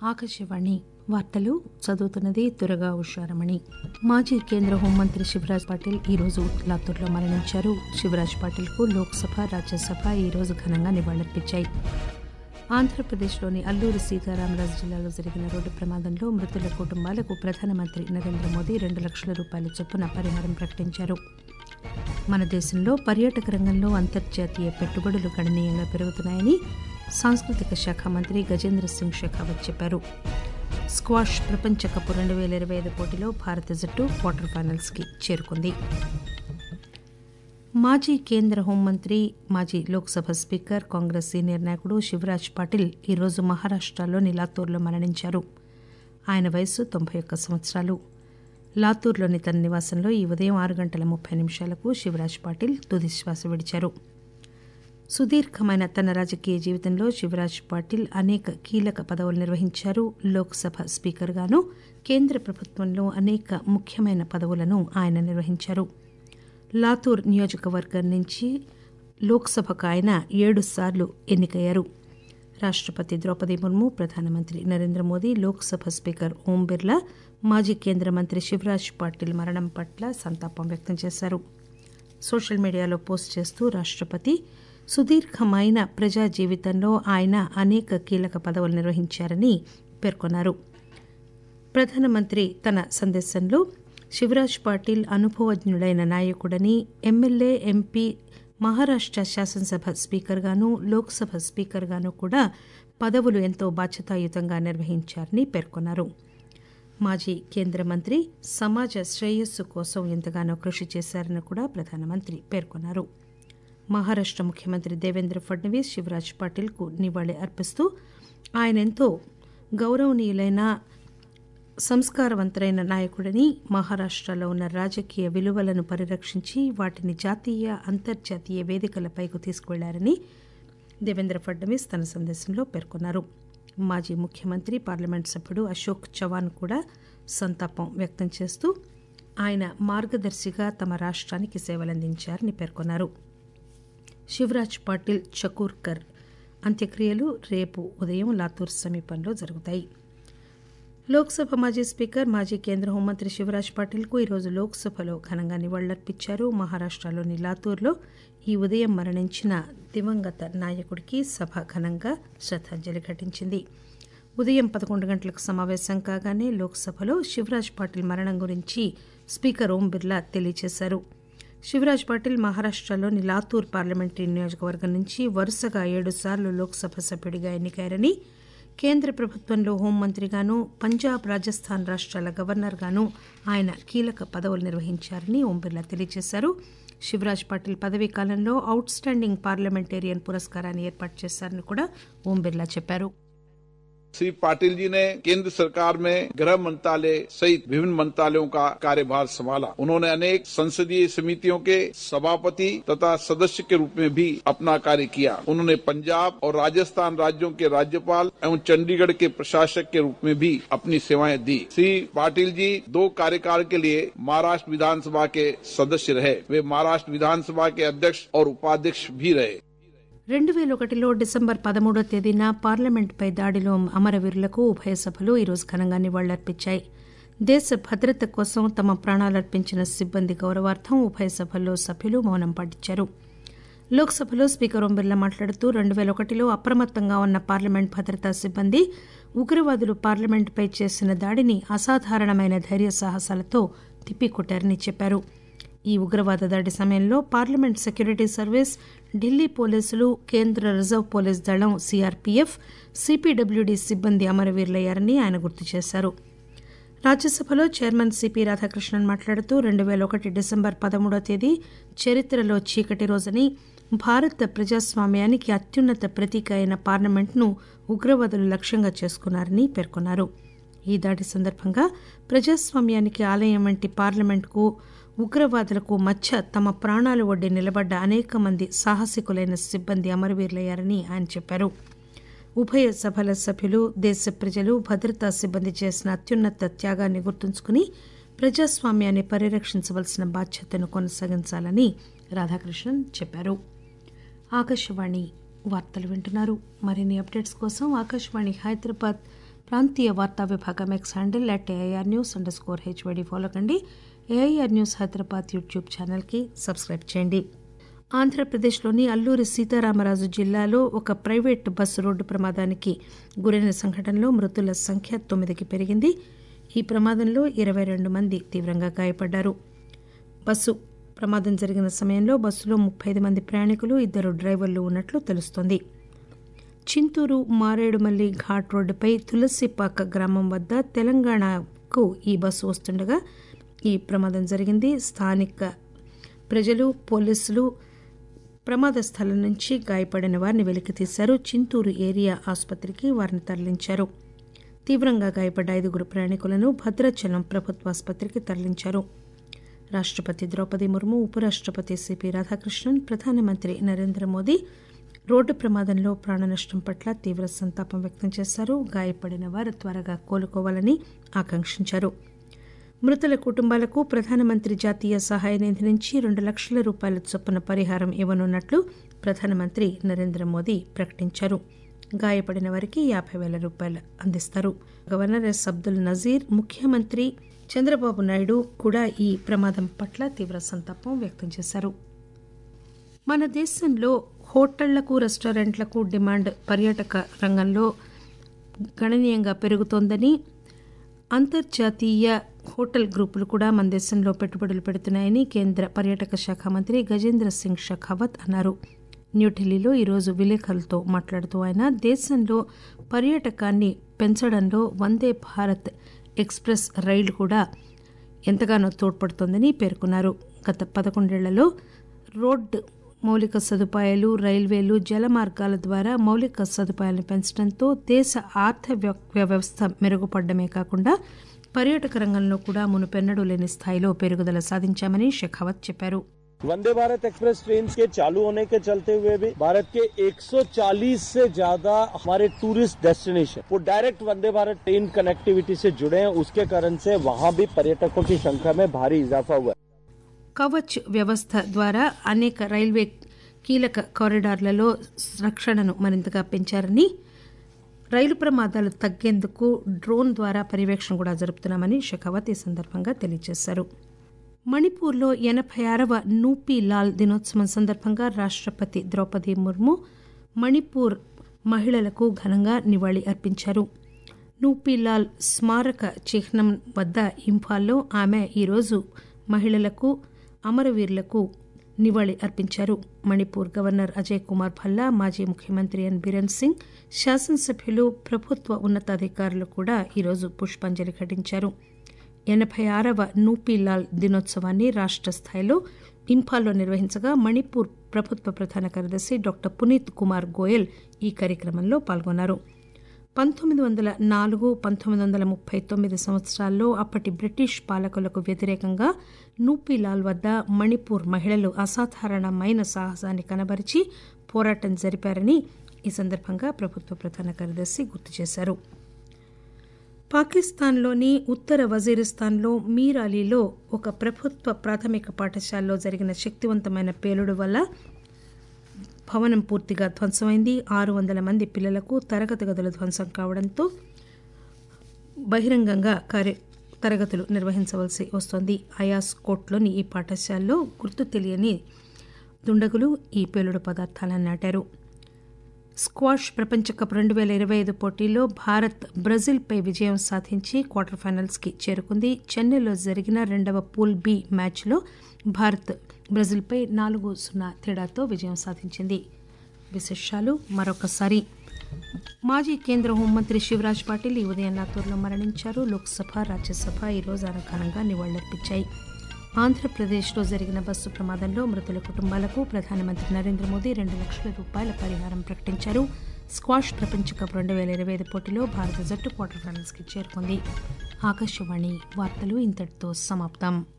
ఆకాశవాణి వార్తలు చదువుతున్నది దురగా ఉషారమణి మాజీ కేంద్ర హోంమంత్రి శివరాజ్ పాటిల్ ఈ రోజు లాతూర్లో మరణించారు శివరాజ్ పాటిల్ కు లోక్సభ రాజ్యసభ ఈ రోజు ఘనంగా నివాళులర్పించాయి ఆంధ్రప్రదేశ్లోని అల్లూరి సీతారామరాజు జిల్లాలో జరిగిన రోడ్డు ప్రమాదంలో మృతుల కుటుంబాలకు ప్రధానమంత్రి నరేంద్ర మోదీ రెండు లక్షల రూపాయల చొప్పున పరిహారం ప్రకటించారు మన దేశంలో పర్యాటక రంగంలో అంతర్జాతీయ పెట్టుబడులు గణనీయంగా పెరుగుతున్నాయని సాంస్కృతిక శాఖ మంత్రి గజేంద్ర సింగ్ షెకావత్ చెప్పారు స్క్వాష్ ప్రపంచ కప్ రెండు వేల ఇరవై ఐదు పోటీలో భారత జట్టు క్వార్టర్ ఫైనల్స్ కి చేరుకుంది మాజీ కేంద్ర హోంమంత్రి మాజీ లోక్సభ స్పీకర్ కాంగ్రెస్ సీనియర్ నాయకుడు శివరాజ్ పాటిల్ ఈరోజు మహారాష్టలోని లాతూర్లో మరణించారు ఆయన వయస్సు తొంభై ఒక్క సంవత్సరాలు లాతూర్లోని తన నివాసంలో ఈ ఉదయం ఆరు గంటల ముప్పై నిమిషాలకు శివరాజ్ పాటిల్ తుది శ్వాస విడిచారు సుదీర్ఘమైన తన రాజకీయ జీవితంలో శివరాజ్ పాటిల్ అనేక కీలక పదవులు నిర్వహించారు లోక్సభ స్పీకర్గాను కేంద్ర ప్రభుత్వంలో అనేక ముఖ్యమైన పదవులను ఆయన నిర్వహించారు లాతూర్ నియోజకవర్గం నుంచి లోక్సభకు ఆయన ఏడు సార్లు ఎన్నికయ్యారు రాష్టపతి ద్రౌపది ముర్ము ప్రధానమంత్రి నరేంద్ర మోదీ లోక్సభ స్పీకర్ ఓం బిర్లా మాజీ కేంద్ర మంత్రి శివరాజ్ పాటిల్ మరణం పట్ల సంతాపం వ్యక్తం చేశారు సోషల్ మీడియాలో పోస్ట్ చేస్తూ రాష్టపతి సుదీర్ఘమైన ప్రజా జీవితంలో ఆయన అనేక కీలక పదవులు నిర్వహించారని పేర్కొన్నారు ప్రధానమంత్రి తన సందేశంలో శివరాజ్ పాటిల్ అనుభవజ్ఞుడైన నాయకుడని ఎమ్మెల్యే ఎంపీ మహారాష్ట శాసనసభ స్పీకర్గాను లోక్సభ స్పీకర్గాను కూడా పదవులు ఎంతో బాధ్యతాయుతంగా నిర్వహించారని పేర్కొన్నారు మాజీ కేంద్ర మంత్రి సమాజ శ్రేయస్సు కోసం ఎంతగానో కృషి చేశారని కూడా ప్రధానమంత్రి పేర్కొన్నారు మహారాష్ట ముఖ్యమంత్రి దేవేంద్ర ఫడ్నవీస్ శివరాజ్ పాటిల్కు నివాళి అర్పిస్తూ ఆయన ఎంతో గౌరవనీయులైన సంస్కారవంతులైన నాయకుడని మహారాష్టలో ఉన్న రాజకీయ విలువలను పరిరక్షించి వాటిని జాతీయ అంతర్జాతీయ వేదికలపైకి తీసుకువెళ్లారని దేవేంద్ర ఫడ్నవీస్ తన సందేశంలో పేర్కొన్నారు మాజీ ముఖ్యమంత్రి పార్లమెంట్ సభ్యుడు అశోక్ చవాన్ కూడా సంతాపం వ్యక్తం చేస్తూ ఆయన మార్గదర్శిగా తమ రాష్ట్రానికి సేవలందించారని పేర్కొన్నారు శివరాజ్ పాటిల్ చకూర్కర్ అంత్యక్రియలు రేపు ఉదయం లాతూర్ సమీపంలో జరుగుతాయి లోక్సభ మాజీ స్పీకర్ మాజీ కేంద్ర హోంమంత్రి శివరాజ్ పాటిల్కు ఈరోజు లోక్సభలో ఘనంగా నివాళులర్పించారు మహారాష్టలోని లాతూర్లో ఈ ఉదయం మరణించిన దివంగత నాయకుడికి సభ ఘనంగా శ్రద్దాంజలి ఘటించింది ఉదయం పదకొండు గంటలకు సమావేశం కాగానే లోక్సభలో శివరాజ్ పాటిల్ మరణం గురించి స్పీకర్ ఓం బిర్లా తెలియజేశారు శివరాజ్ పాటిల్ మహారాష్టలోని లాతూర్ పార్లమెంటరీ నియోజకవర్గం నుంచి వరుసగా ఏడుసార్లు లోక్సభ సభ్యుడిగా ఎన్నికయ్యారని కేంద్ర ప్రభుత్వంలో హోంమంత్రిగాను పంజాబ్ రాజస్థాన్ రాష్ట్రాల గవర్నర్గాను ఆయన కీలక పదవులు నిర్వహించారని ఓం బిర్లా తెలియజేశారు శివరాజ్ పాటిల్ పదవీ కాలంలో అవుట్ స్టాండింగ్ పార్లమెంటేరియన్ పురస్కారాన్ని ఏర్పాటు చేశారని కూడా ఓం బిర్లా చెప్పారు श्री पाटिल जी ने केंद्र सरकार में गृह मंत्रालय सहित विभिन्न मंत्रालयों का कार्यभार संभाला उन्होंने अनेक संसदीय समितियों के सभापति तथा सदस्य के रूप में भी अपना कार्य किया उन्होंने पंजाब और राजस्थान राज्यों के राज्यपाल एवं चंडीगढ़ के प्रशासक के रूप में भी अपनी सेवाएं दी श्री पाटिल जी दो कार्यकाल के लिए महाराष्ट्र विधानसभा के सदस्य रहे वे महाराष्ट्र विधानसभा के अध्यक्ष और उपाध्यक्ष भी रहे రెండు వేల ఒకటిలో డిసెంబర్ పదమూడో తేదీన పార్లమెంటుపై దాడిలో అమరవీరులకు ఉభయ సభలు ఈరోజు ఘనంగా నివాళులర్పించాయి దేశ భద్రత కోసం తమ ప్రాణాలర్పించిన సిబ్బంది గౌరవార్థం ఉభయ సభల్లో సభ్యులు మౌనం పాటించారు లోక్సభలో స్పీకర్ ఓం బిర్లా మాట్లాడుతూ రెండు వేల ఒకటిలో అప్రమత్తంగా ఉన్న పార్లమెంట్ భద్రతా సిబ్బంది ఉగ్రవాదులు పార్లమెంటుపై చేసిన దాడిని అసాధారణమైన ధైర్య సాహసాలతో తిప్పికొట్టారని చెప్పారు ఈ ఉగ్రవాద దాడి సమయంలో పార్లమెంట్ సెక్యూరిటీ సర్వీస్ ఢిల్లీ పోలీసులు కేంద్ర రిజర్వ్ పోలీస్ దళం సీఆర్పీఎఫ్ సిపిడబ్ల్యూడీ సిబ్బంది అమరవీరులయ్యారని ఆయన గుర్తు చేశారు రాజ్యసభలో చైర్మన్ సిపి రాధాకృష్ణన్ మాట్లాడుతూ రెండు వేల ఒకటి డిసెంబర్ పదమూడో తేదీ చరిత్రలో చీకటి రోజని భారత ప్రజాస్వామ్యానికి అత్యున్నత ప్రతీక అయిన పార్లమెంట్ను ఉగ్రవాదులు లక్ష్యంగా చేసుకున్నారని పేర్కొన్నారు ఈ దాడి సందర్భంగా ప్రజాస్వామ్యానికి ఆలయం వంటి పార్లమెంట్కు ఉగ్రవాదులకు మధ్య తమ ప్రాణాలు ఒడ్డి నిలబడ్డ అనేక మంది సాహసికులైన సిబ్బంది అమరవీరులయ్యారని ఆయన చెప్పారు ఉభయ సభల సభ్యులు దేశ ప్రజలు భద్రతా సిబ్బంది చేసిన అత్యున్నత త్యాగాన్ని గుర్తుంచుకుని ప్రజాస్వామ్యాన్ని పరిరక్షించవలసిన బాధ్యతను కొనసాగించాలని రాధాకృష్ణన్ చెప్పారు ఆకాశవాణి వార్తలు వింటున్నారు మరిన్ని అప్డేట్స్ కోసం ఆకాశవాణి హైదరాబాద్ ప్రాంతీయ వార్తా విభాగం X handle at AIR news underscore HYD follow కండి ఏఐఆర్ న్యూస్ హైదరాబాద్ యూట్యూబ్ ఛానల్కి సబ్స్క్రైబ్ చేయండి ఆంధ్రప్రదేశ్లోని అల్లూరి సీతారామరాజు జిల్లాలో ఒక ప్రైవేటు బస్సు రోడ్డు ప్రమాదానికి గురైన సంఘటనలో మృతుల సంఖ్య తొమ్మిదికి పెరిగింది ఈ ప్రమాదంలో ఇరవై రెండు మంది తీవ్రంగా గాయపడ్డారు బస్సు ప్రమాదం జరిగిన సమయంలో బస్సులో ముప్పై ఐదు మంది ప్రయాణికులు ఇద్దరు డ్రైవర్లు ఉన్నట్లు తెలుస్తోంది చింతూరు మారేడుమల్లి ఘాట్ రోడ్డుపై తులసిపాక గ్రామం వద్ద తెలంగాణకు ఈ బస్సు వస్తుండగా ఈ ప్రమాదం జరిగింది స్థానిక ప్రజలు పోలీసులు ప్రమాద స్థలం నుంచి గాయపడిన వారిని వెలికితీశారు చింతూరు ఏరియా ఆసుపత్రికి వారిని తరలించారు తీవ్రంగా గాయపడ్డ ఐదుగురు ప్రయాణికులను భద్రాచలం ప్రభుత్వ ఆసుపత్రికి తరలించారు రాష్టపతి ద్రౌపది ముర్ము ఉపరాష్టపతి సిపి రాధాకృష్ణన్ ప్రధానమంత్రి నరేంద్ర మోదీ రోడ్డు ప్రమాదంలో ప్రాణనష్టం పట్ల తీవ్ర సంతాపం వ్యక్తం చేశారు గాయపడిన వారు త్వరగా కోలుకోవాలని ఆకాంక్షించారు మృతుల కుటుంబాలకు ప్రధానమంత్రి జాతీయ సహాయ నిధి నుంచి రెండు లక్షల రూపాయల చొప్పున పరిహారం ఇవ్వనున్నట్లు ప్రధానమంత్రి నరేంద్ర మోదీ ప్రకటించారు గాయపడిన వారికి యాభై వేల రూపాయలు అందిస్తారు గవర్నర్ ఎస్ అబ్దుల్ నజీర్ ముఖ్యమంత్రి చంద్రబాబు నాయుడు కూడా ఈ ప్రమాదం పట్ల తీవ్ర సంతాపం వ్యక్తం చేశారు మన దేశంలో హోటళ్లకు రెస్టారెంట్లకు డిమాండ్ పర్యాటక రంగంలో గణనీయంగా పెరుగుతోందని అంతర్జాతీయ హోటల్ గ్రూపులు కూడా మన దేశంలో పెట్టుబడులు పెడుతున్నాయని కేంద్ర పర్యాటక శాఖ మంత్రి గజేంద్ర సింగ్ షెకావత్ అన్నారు న్యూఢిల్లీలో ఈరోజు విలేకరులతో మాట్లాడుతూ ఆయన దేశంలో పర్యాటకాన్ని పెంచడంలో వందే భారత్ ఎక్స్ప్రెస్ రైలు కూడా ఎంతగానో తోడ్పడుతోందని పేర్కొన్నారు గత పదకొండేళ్లలో రోడ్డు మౌలిక సదుపాయాలు రైల్వేలు జల మార్గాల ద్వారా మౌలిక సదుపాయాలను పెంచడంతో దేశ ఆర్థిక వ్యవస్థ మెరుగుపడమే కాకుండా పర్యాటక రంగంలో కూడా మునుపెన్నడూ లేని స్థాయిలో పెరుగుదల సాధించామని షెకావత్ చెప్పారు वंदे भारत एक्सप्रेस ट्रेन के चालू होने के चलते हुए भी भारत के 140 से ज्यादा हमारे टूरिस्ट डेस्टिनेशन वो direct Vande Bharat train connectivity से जुड़े हैं उसके कारण से वहाँ भी पर्यटकों की संख्या में भारी इजाफा हुआ है కవచ్ వ్యవస్థ ద్వారా అనేక రైల్వే కీలక కారిడార్లలో రక్షణను మరింతగా పెంచారని రైలు ప్రమాదాలు తగ్గేందుకు డ్రోన్ ద్వారా పర్యవేక్షణ కూడా జరుపుతున్నామని షెకావత్ ఈ సందర్భంగా తెలియజేశారు మణిపూర్లో ఎనభై ఆరవ నూపీ లాల్ దినోత్సవం సందర్భంగా రాష్టపతి ద్రౌపది ముర్ము మణిపూర్ మహిళలకు ఘనంగా నివాళి అర్పించారు నూపీలాల్ స్మారక చిహ్నం వద్ద ఇంఫాల్లో ఆమె ఈరోజు మహిళలకు అమరవీరులకు నివాళి అర్పించారు మణిపూర్ గవర్నర్ అజయ్ కుమార్ భల్లా మాజీ ముఖ్యమంత్రి ఎన్ బిరెన్ సింగ్ శాసనసభ్యులు ప్రభుత్వ ఉన్నతాధికారులు కూడా ఈరోజు పుష్పాంజలి ఘటించారు ఎనభై ఆరవ నూపీలాల్ దినోత్సవాన్ని రాష్ట్ర స్థాయిలో ఇంఫాల్లో నిర్వహించగా మణిపూర్ ప్రభుత్వ ప్రధాన కార్యదర్శి డాక్టర్ పునీత్ కుమార్ గోయల్ ఈ కార్యక్రమంలో పాల్గొన్నారు పంతొమ్మిది వందల నాలుగు పంతొమ్మిది వందల ముప్పై తొమ్మిది సంవత్సరాల్లో అప్పటి బ్రిటిష్ పాలకులకు వ్యతిరేకంగా నూపీలాల్ వద్ద మణిపూర్ మహిళలు అసాధారణమైన సాహసాన్ని కనబరిచి పోరాటం జరిపారని ఈ సందర్భంగా ప్రభుత్వ ప్రధాన కార్యదర్శి గుర్తు చేశారు పాకిస్తాన్లోని ఉత్తర వజీరిస్తాన్లో మీర్ అలీలో ఒక ప్రభుత్వ ప్రాథమిక పాఠశాలలో జరిగిన శక్తివంతమైన పేలుడు వల్ల భవనం పూర్తిగా ధ్వంసమైంది ఆరు వందల మంది పిల్లలకు తరగతి గదులు ధ్వంసం కావడంతో బహిరంగంగా కార్య తరగతులు నిర్వహించవలసి వస్తోంది అయాస్ కోట్లోని ఈ పాఠశాలలో గుర్తు తెలియని దుండగులు ఈ పేలుడు పదార్థాలను నాటారు స్క్వాష్ ప్రపంచ కప్ రెండు వేల ఇరవై ఐదు పోటీలో భారత్ బ్రెజిల్పై విజయం సాధించి క్వార్టర్ ఫైనల్స్కి చేరుకుంది చెన్నైలో జరిగిన రెండవ పూల్ బి మ్యాచ్లో భారత్ బ్రెజిల్పై నాలుగు సున్నా తేడాతో విజయం సాధించింది విశేషాలు మరొకసారి మాజీ కేంద్ర హోంమంత్రి శివరాజ్ పాటిల్ ఈ ఉదయం లాతూర్లో మరణించారు లోక్సభ రాజ్యసభ ఈరోజు అనఘనంగా నివాళులర్పించాయి ఆంధ్రప్రదేశ్లో జరిగిన బస్సు ప్రమాదంలో మృతుల కుటుంబాలకు ప్రధానమంత్రి నరేంద్ర మోదీ రెండు లక్షల రూపాయల పరిహారం ప్రకటించారు స్క్వాష్ ప్రపంచ కప్ రెండు వేల ఇరవై ఐదు పోటీలో భారత జట్టు క్వార్టర్ ఫైనల్స్కి చేరుకుంది ఆకాశవాణి వార్తలు ఇంతటితో సమాప్తం